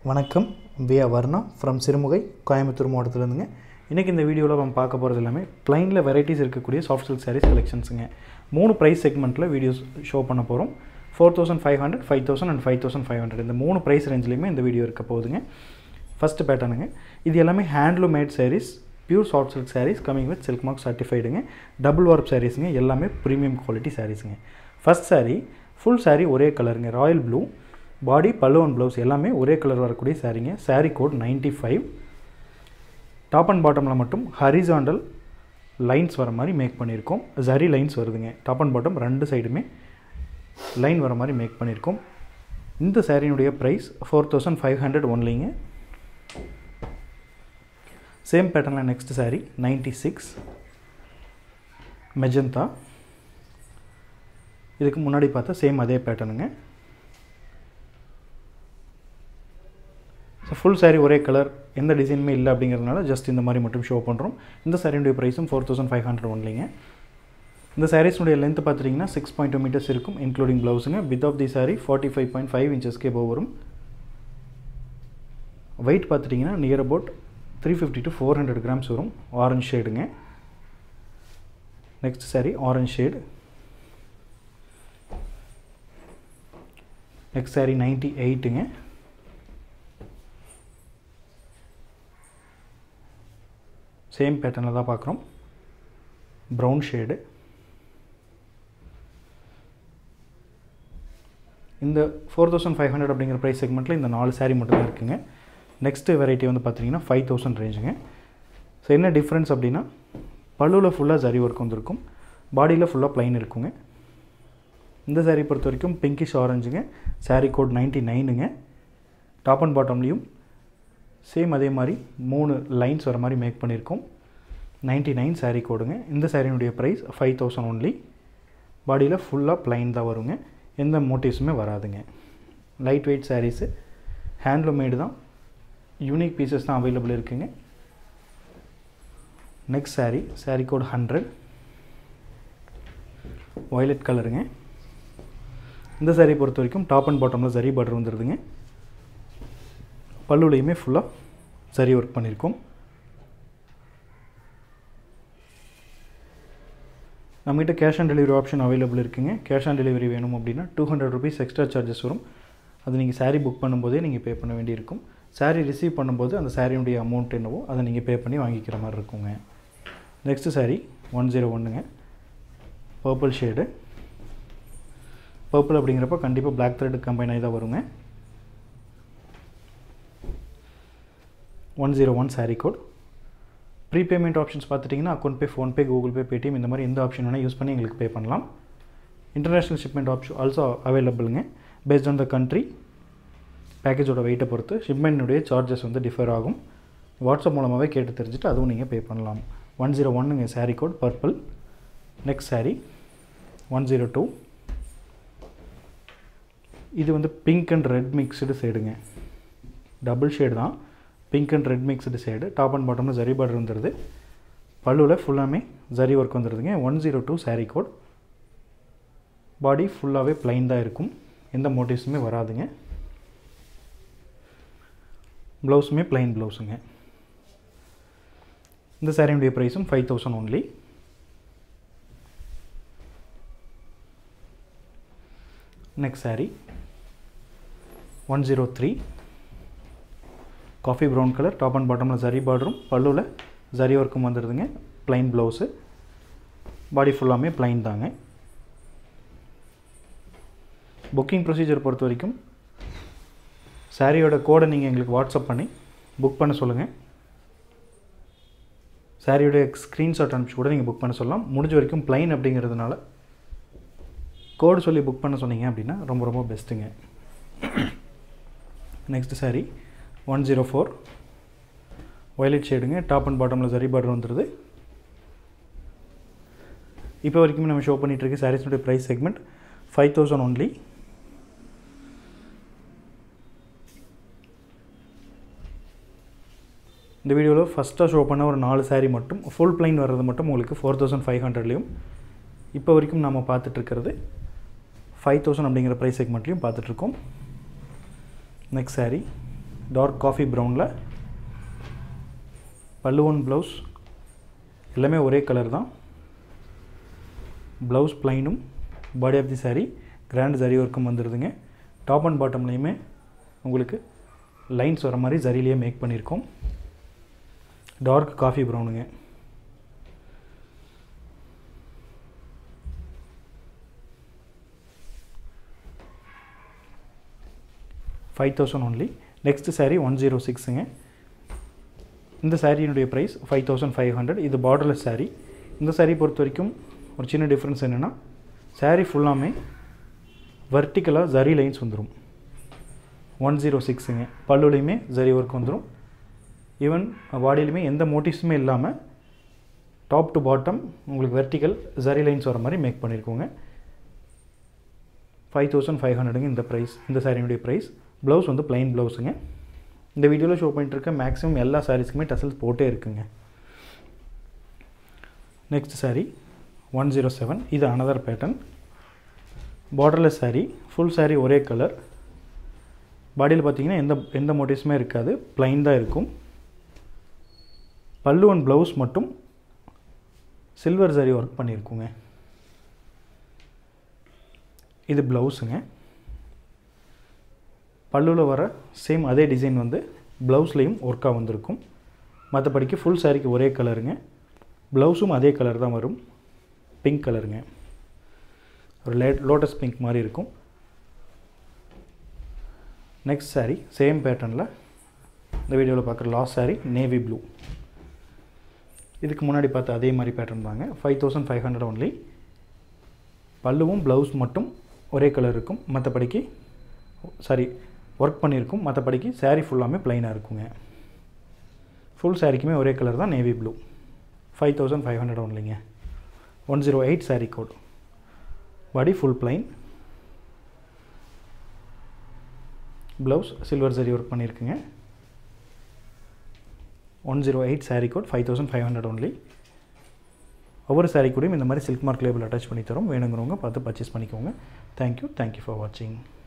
வணக்கம் வியா வர்ணா ஃப்ரம் சிறுமுகை கோயம்புத்தூர் மாவட்டத்துலேருந்துங்க இன்றைக்கி இந்த வீடியோவில் நம்ம பார்க்க போகிறது எல்லாமே ப்ளைனில் வெரைட்டிஸ் இருக்கக்கூடிய சாஃப்ட் சில்க் சாரீஸ் கலெக்ஷன்ஸுங்க மூணு ப்ரைஸ் செக்மெண்ட்டில் வீடியோஸ் ஷோ பண்ண போகிறோம் four thousand five hundred five thousand and five thousand five hundred இந்த மூணு ப்ரைஸ் ரேஞ்சிலையுமே இந்த வீடியோ இருக்க போகுதுங்க ஃபஸ்ட்டு பேட்டர்னுங்க இது எல்லாமே handloom made sarees pure soft silk sarees coming with silk mark சர்டிஃபைடுங்க டபுள் வார்ப் சாரீஸுங்க எல்லாமே ப்ரீமியம் குவாலிட்டி சாரீஸுங்க ஃபஸ்ட் saree ஃபுல் saree ஒரே கலருங்க ராயல் ப்ளூ பாடி பல்லு அண்ட் ப்ளவுஸ் எல்லாமே ஒரே கலர் வரக்கூடிய சாரீங்க saree code ninety five top and பாட்டமில் மட்டும் ஹரிசாண்டல் லைன்ஸ் வர மாதிரி மேக் பண்ணியிருக்கோம் ஜரி லைன்ஸ் வருதுங்க டாப் அண்ட் பாட்டம் ரெண்டு சைடுமே லைன் வர மாதிரி மேக் பண்ணியிருக்கோம் இந்த சாரியினுடைய price four thousand five hundred ஒன்லிங்க சேம் பேட்டர்னில் next saree ninety six magenta இதுக்கு முன்னாடி பார்த்தா சேம் அதே பேட்டர்னுங்க ஸோ ஃபுல் saree ஒரே கலர் எந்த டிசைனுமே இல்லை அப்படிங்கிறதுனால ஜஸ்ட் இந்த மாதிரி மட்டும் ஷோ பண்ணுறோம் இந்த சாரியுடைய ப்ரைஸும் ஃபோர் தௌசண்ட் ஃபைவ் ஹண்ட்ரட் ஒன்லிங்க இந்த சாரீஸ்னுடைய லென்த் பார்த்துட்டிங்கன்னா சிக்ஸ் பாயிண்ட் டூ மீட்டர்ஸ் இருக்கும் இன்க்ளூடிங் ப்ளவுஸுங்க with of the saree forty five point five இன்ச்சஸ்க்கே போக வரும் வெயிட் பார்த்துட்டிங்கன்னா near about three fifty to four hundred grams வரும் ஆரஞ்ச் ஷேடுங்க next saree orange shade next saree ninety எயிட்டுங்க சேம் பேட்டர்னில் தான் பார்க்குறோம் ப்ரௌன் ஷேடு இந்த ஃபோர் தௌசண்ட் ஃபைவ் ஹண்ட்ரட் அப்படிங்கிற ப்ரைஸ் செக்மெண்ட்டில் இந்த நாலு saree மட்டும் தான் இருக்குங்க நெக்ஸ்ட்டு வெரைட்டி வந்து பார்த்தீங்கன்னா ஃபைவ் தௌசண்ட் ரேஞ்சுங்க ஸோ என்ன டிஃப்ரென்ஸ் அப்படின்னா பல்லுவில் ஃபுல்லாக ஜரி ஒர்க் வந்திருக்கும் பாடியில் ஃபுல்லாக ப்ளைன் இருக்குங்க இந்த saree பொறுத்த வரைக்கும் பிங்கிஷ் ஆரஞ்சுங்க saree கோட் நைன்ட்டி நைனுங்க டாப் அண்ட் பாட்டம்லேயும் சேம் அதே மாதிரி மூணு லைன்ஸ் வர மாதிரி மேக் பண்ணியிருக்கோம் நைன்ட்டி நைன் saree கோடுங்க இந்த சாரியினுடைய ப்ரைஸ் ஃபைவ் தௌசண்ட் ஒன்லி பாடியில் ஃபுல்லாக ப்ளைன் தான் வருங்க எந்த மோட்டிவ்ஸுமே வராதுங்க light weight sarees handloom made தான் யூனிக் பீசஸ் தான் அவைலபிள் இருக்குங்க next saree saree code hundred violet கலருங்க இந்த saree பொறுத்த வரைக்கும் டாப் அண்ட் பாட்டமில் சரி பார்டர் வந்துடுதுங்க பல்லுலையுமே ஃபுல்லாக சரி ஒர்க் பண்ணியிருக்கோம் நம்மகிட்ட cash on delivery option available இருக்குங்க கேஷ் ஆன் டெலிவரி வேணும் அப்படின்னா two hundred rupees extra charges வரும் அது நீங்கள் saree புக் பண்ணும்போதே நீங்கள் பே பண்ண வேண்டியிருக்கும் saree ரிசீவ் பண்ணும்போது அந்த சாரியுடைய அமௌண்ட் என்னவோ அதை நீங்கள் பே பண்ணி வாங்கிக்கிற மாதிரி இருக்குங்க நெக்ஸ்ட்டு saree ஒன் ஜீரோ ஒன்றுங்க பர்பிள் ஷேடு பர்பிள் அப்படிங்கிறப்ப கண்டிப்பாக பிளாக் த்ரெட் கம்பைன் ஆகி தான் வருங்க one zero one saree code prepayment options பார்த்துட்டிங்கன்னா account pay PhonePe Google Pay Paytm இந்த மாதிரி எந்த ஆப்ஷன் வேணால் யூஸ் பண்ணி எங்களுக்கு பே பண்ணலாம் இன்டர்நேஷ்னல் ஷிப்மெண்ட் ஆப்ஷன் ஆல்சோ அவைலபிளுங்க பேஸ்ட் ஆன் த கண்ட்ரி பேக்கேஜோட வெயிட்டை பொறுத்து ஷிப்மெண்ட்டுடைய சார்ஜஸ் வந்து டிஃபர் ஆகும் வாட்ஸ்அப் மூலமாகவே கேட்டு தெரிஞ்சுட்டு அதுவும் நீங்கள் பே பண்ணலாம் ஒன் ஜீரோ ஒன்னுங்க saree code purple next saree one zero two இது வந்து பிங்க் அண்ட் ரெட் மிக்ஸ்டு சைடுங்க டபுள் ஷேடு தான் pink and red mixed side top and பாட்டமில் ஜரி பார்டர் வந்துடுது பல்லுவில் ஃபுல்லாமே ஜரி ஒர்க் வந்துடுதுங்க one zero two sari code body ஃபுல்லாகவே ப்ளைன் தான் இருக்கும் எந்த மோட்டிவ்ஸுமே வராதுங்க ப்ளவுஸுமே ப்ளைன் ப்ளவுஸுங்க இந்த சாரியுடைய ப்ரைஸும் five thousand only next saree one zero three coffee brown colour top and பாட்டமில் ஜரி பார்டரும் பல்லுவில் ஜரி ஒர்க்கும் வந்துடுதுங்க ப்ளைன் ப்ளவுஸு பாடி ஃபுல்லாமே ப்ளைன் தாங்க புக்கிங் ப்ரொசீஜர் பொறுத்த வரைக்கும் சாரியோட கோடை நீங்கள் எங்களுக்கு வாட்ஸ்அப் பண்ணி புக் பண்ண சொல்லுங்கள் சாரியோடைய ஸ்க்ரீன்ஷாட் அனுப்பிச்சு கூட நீங்கள் புக் பண்ண சொல்லலாம் முடிஞ்ச வரைக்கும் ப்ளைன் அப்படிங்கிறதுனால கோடு சொல்லி புக் பண்ண சொன்னீங்க அப்படின்னா ரொம்ப ரொம்ப பெஸ்ட்டுங்க next saree one zero four violet ஷேடுங்க டாப் அண்ட் பாட்டமில் சரி பார்டர் வந்துடுது இப்போ வரைக்கும் நம்ம ஷோ பண்ணிகிட்டு இருக்க சாரீஸ்னுடைய ப்ரைஸ் செக்மெண்ட் ஃபைவ் தௌசண்ட் ஒன்லி இந்த வீடியோவில் ஃபஸ்ட்டாக ஷோ பண்ண ஒரு நாலு saree மட்டும் ஃபுல் ப்ளைன் வர்றது மட்டும் உங்களுக்கு ஃபோர் தௌசண்ட் ஃபைவ் ஹண்ட்ரட்லேயும் இப்போ வரைக்கும் நம்ம பார்த்துட்ருக்கிறது ஃபைவ் தௌசண்ட் அப்படிங்கிற ப்ரைஸ் செக்மெண்ட்லையும் பார்த்துட்ருக்கோம் நெக்ஸ்ட் saree டார்க் காஃபி ப்ரௌனில் பல்லுவன் ப்ளவுஸ் எல்லாமே ஒரே கலர் தான் ப்ளவுஸ் ப்ளைனும் body of the saree grand zari ஒர்க்கும் வந்துடுதுங்க டாப் அண்ட் பாட்டம்லேயுமே உங்களுக்கு லைன்ஸ் வர மாதிரி ஜரிலேயே மேக் பண்ணியிருக்கோம் டார்க் காஃபி ப்ரௌனுங்க five thousand only next saree one zero சிக்ஸுங்க இந்த சாரியினுடைய price five thousand five hundred இது பார்டர்லெஸ் சாரீ இந்த சாரீ பொறுத்த வரைக்கும் ஒரு சின்ன டிஃப்ரென்ஸ் என்னென்னா சாரீ ஃபுல்லாமே வர்டிக்கலாக ஜரி லைன்ஸ் வந்துடும் ஒன் ஜீரோ சிக்ஸுங்க பல்லுலையுமே ஜரி ஒர்க் வந்துடும் ஈவன் பாடியிலுமே எந்த மோட்டிவ்ஸுமே இல்லாமல் டாப் டு பாட்டம் உங்களுக்கு வெர்டிக்கல் ஜரி லைன்ஸ் வர மாதிரி மேக் பண்ணியிருக்கோங்க ஃபைவ் தௌசண்ட் ஃபைவ் ஹண்ட்ரடுங்க இந்த ப்ரைஸ் இந்த சாரியினுடைய ப்ரைஸ் ப்ளவுஸ் வந்து ப்ளைன் ப்ளவுஸுங்க இந்த வீடியோவில் ஷோ பண்ணிட்டு இருக்க மேக்ஸிமம் எல்லா சாரீஸ்க்குமே டசல்ஸ் போட்டே இருக்குங்க next saree one zero seven இது another pattern borderless saree full saree ஒரே கலர் பாடியில் பார்த்தீங்கன்னா எந்த எந்த மோட்டிவ்ஸுமே இருக்காது ப்ளைன் தான் இருக்கும் பல்லு அண்ட் ப்ளவுஸ் மட்டும் சில்வர் சாரி ஒர்க் பண்ணியிருக்குங்க இது ப்ளவுஸுங்க பல்லுவில் வர சேம் அதே டிசைன் வந்து ப்ளவுஸ்லேயும் ஒர்க்காக வந்திருக்கும் மற்றபடிக்கு ஃபுல் சாரிக்கு ஒரே கலருங்க ப்ளவுஸும் அதே கலர் தான் வரும் பிங்க் கலருங்க ஒரு லே லோட்டஸ் பிங்க் மாதிரி இருக்கும் நெக்ஸ்ட் சாரீ சேம் பேட்டர்னில் இந்த வீடியோவில் பார்க்குற லாஸ்ட் சாரீ நேவி ப்ளூ இதுக்கு முன்னாடி பார்த்த அதே மாதிரி பேட்டர்ன் தாங்க five thousand five hundred only பல்லுவும் ப்ளவுஸ் மட்டும் ஒரே கலர் இருக்கும் மற்றபடிக்கு சாரி ஒர்க் பண்ணியிருக்கும் மற்றபடிக்கு சாரீ ஃபுல்லாமே ப்ளைனாக இருக்குங்க ஃபுல் சாரிக்குமே ஒரே கலர் தான் navy blue five thousand five hundred ஒன்லிங்க one zero eight saree code body full plain blouse silver zari work பண்ணியிருக்குங்க one zero eight saree code five thousand five hundred only ஒவ்வொரு saree கூடயும் இந்த மாதிரி சில்க் மார்க் லேபிள் அட்டாச் பண்ணி தரோம் வேணுங்கிறவங்க பார்த்து பர்ச்சேஸ் பண்ணிக்கோங்க தேங்க்யூ தேங்க்யூ ஃபார் வாட்சிங்